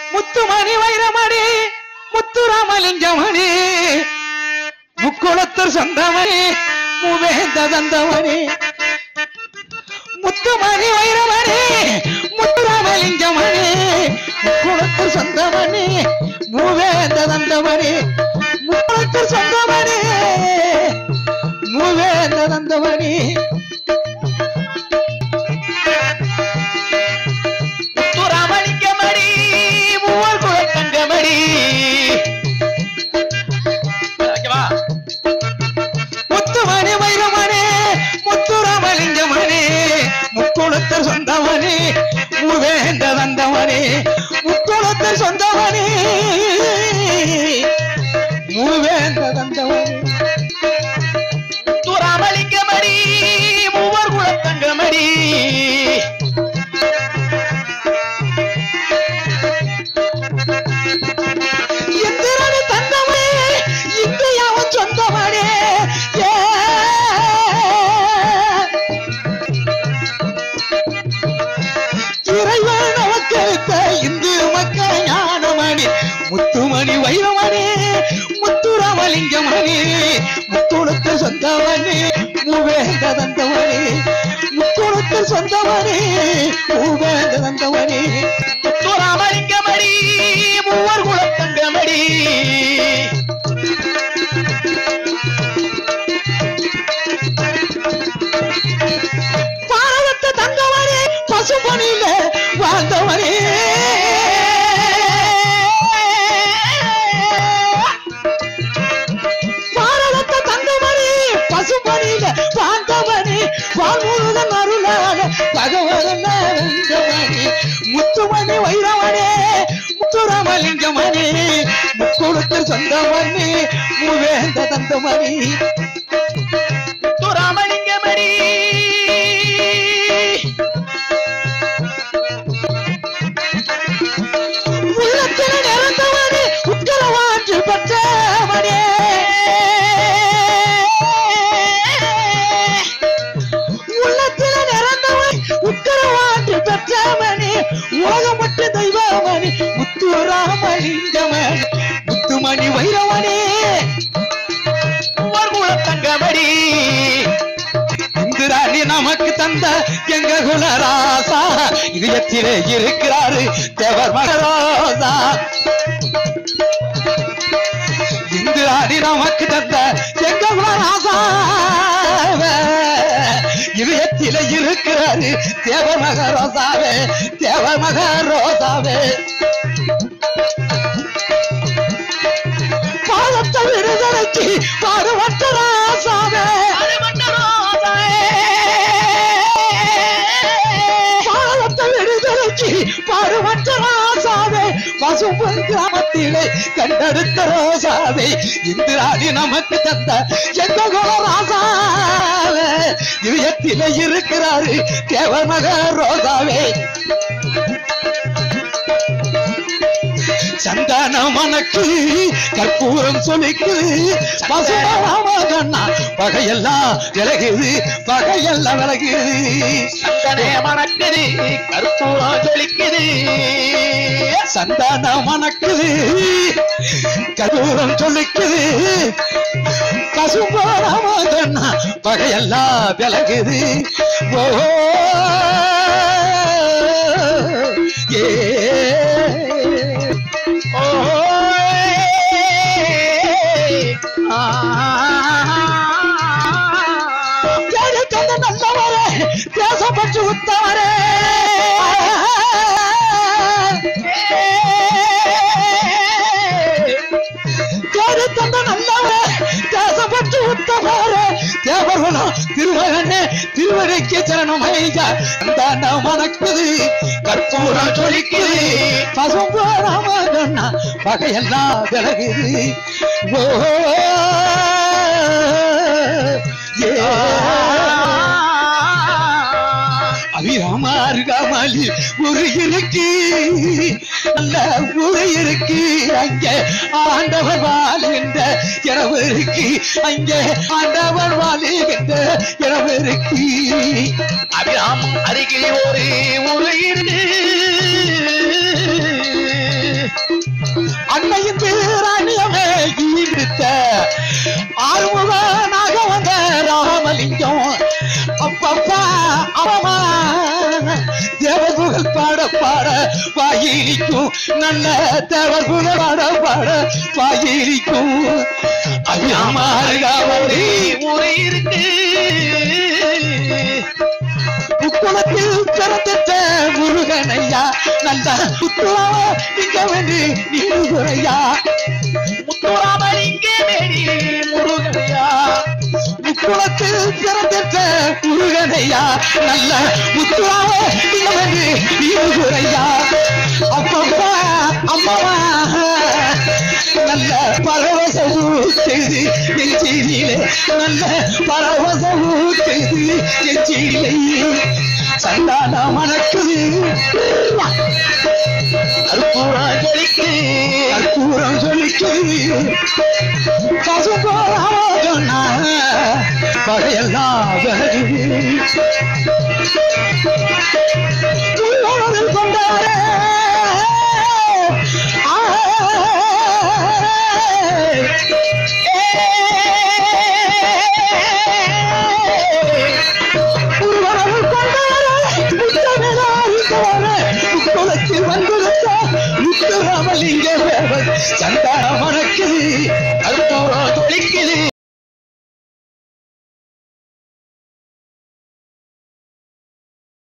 முத்துமணி வைரமணி முத்துராமலிங்கமணி முக்குளத்தர் சொந்தமணி மூவேந்த தந்தமணி முத்துமணி வைரமணி முத்துராமலிங்கமணி முக்குளத்தர் சொந்தமணி மூவேந்த தந்தமணி முக்குளத்தர் சொந்தமணி மூவேந்த தந்தமணி முத்துராமலிங்கமணி மூவர் குலத்தங்கமணி ஓகேவா முத்துமணி வைரமணி முத்துராமலிங்கமணி முக்குளத்தர் சொந்தமணி மூவேந்த வந்தமணி முக்குளத்தர் சொந்தமணி மூவேந்த வந்தமணி முத்துராமலிங்கமணி மூவர் குலத்தங்கமணி இந்திரனு தந்தவனே இந்தியாவும் சொந்தவனே ஏ. இறைவன் நமக்களித்த இந்து மக்கள் ஞானமணி முத்துமணி வைரமணி முத்துராமலிங்கமணி முத்துணுக்கு சொந்தமணி மூவேந்த தந்தமணி முத்துணுக்கு சொந்தமணி மூவேந்த தந்தமணி முத்துராமலிங்கமணி மூவர் குலத்தங்கமணி பாரதத்தை தந்தவனே பசுபணியில வாழ்ந்தவனே பாரதத்தை தந்தவனே பசுபணியில வாழ்ந்தவனே வாழ்முருகன் அருளான பகவதன் வென்றவனே முத்துமணி வைரவனே முத்துராமலிங்கமணி முக்குளத்து சொந்தமணி மூவேந்த தந்தமணி முத்துராமலிங்கமணி உள்ளத்தில் நிறந்தவனே உத்தரவாற்று பெற்றவனே உள்ளத்தில் நிறந்தவன் உத்தரவாற்று பெற்றவனே உலகமற்ற தெய்வமணி முத்துராமலிங்கமணி முத்துமணி வைரவனே தங்கமணி இந்திராணி நமக்கு தந்த எங்க குலராசா இதயத்திலே இருக்கிறாரு தேவர் மகராசா இந்திராணி நமக்கு தந்த எங்க குலராசா இதயத்திலே இருக்கிறாரு தேவர் மகரோசாவே தேவர் மகரோசாவே பாதத்தை விடுதலைக்கு பாடுபட்ட ராசாவே பாதத்தை விடுதலைக்கு பாடுபட்ட ராசாவே பசும்பு கிராமத்திலே கண்டெடுத்த ரோசாவே இந்திராணி நமக்கு தந்த எந்த குல ராசாவே இதயத்திலே இருக்கிறாரு தேவமக ரோசாவே சந்தான மனக்கு கற்பூரம் சொலிக்கு பசுமகண்ணா பகையெல்லாம் விலகுது பகையெல்லாம் விலகுது சந்தனே மணக்குது கருப்பூரம் ஜொலிக்குது சந்தான மணக்குது கற்பூரம் சொல்லிக்குது பசுமகண்ணா பகையெல்லாம் விலகுது ஓ ஏ தேடி தந்த நல்லவரே தேசப்பட்டு உத்தவரே தேடி தந்த நல்லவரே தேசப்பட்டு உத்தவரே தேவர்களும் திருமகனே திருவரைக்கு சரணம் ஐயா அந்த மணக்குது கற்பூரம் ஜொலிக்குது பசும்பு ராமகண்ணா பகையெல்லாம் விலகுது ஓ ஏ அபிராமார்காமலி ஒரு இருக்கு நல்ல ஒரு இருக்கு அங்கே ஆண்டவர் வாழ்கின்ற இரவு இருக்கு அங்கே ஆண்டவர் வாழ்கின்ற இரவு இருக்கு அபிராமம் அருகில் ஒரு ஒரு இருக்கு வாயிலிக்கும் நல்ல தேவர் புகழாட பாட வாயிலிக்கும் அம்மாரி ஊரு இருக்கு முக்குளத்தில் பிறந்திட்ட முருகனையா நல்ல புத்துளாவ இங்க வந்து நீடுகுறையா முத்துராமலிங்க மேடி முருகனையா முக்குளத்தில் பிறந்திட்ட முருகனையா நல்ல புத்துளாவ இங்க வந்து நீடுகுறையா அப்பப்பா அம்மாவா நல்ல பரவச ஊத்துது நெஞ்சிலே நல்ல பரவச ஊத்துது நெஞ்சிலே சந்தான மணக்குது கருப்பூரா ஜொலிக்கு கற்பூரம் சொல்லிக்குது பசும்போலாவோ சொன்னா பகையெல்லாம் விலகுது உள்ளவர்கள் கொண்டாரே ஆ, ஒருவரவு கொண்டாரே முத்தமிழாரிக்கோரே முக்குளத்தில் வந்துருத்தா முத்துராமலிங்க சந்தான மணக்குது கருப்பூரா ஜொலிக்குது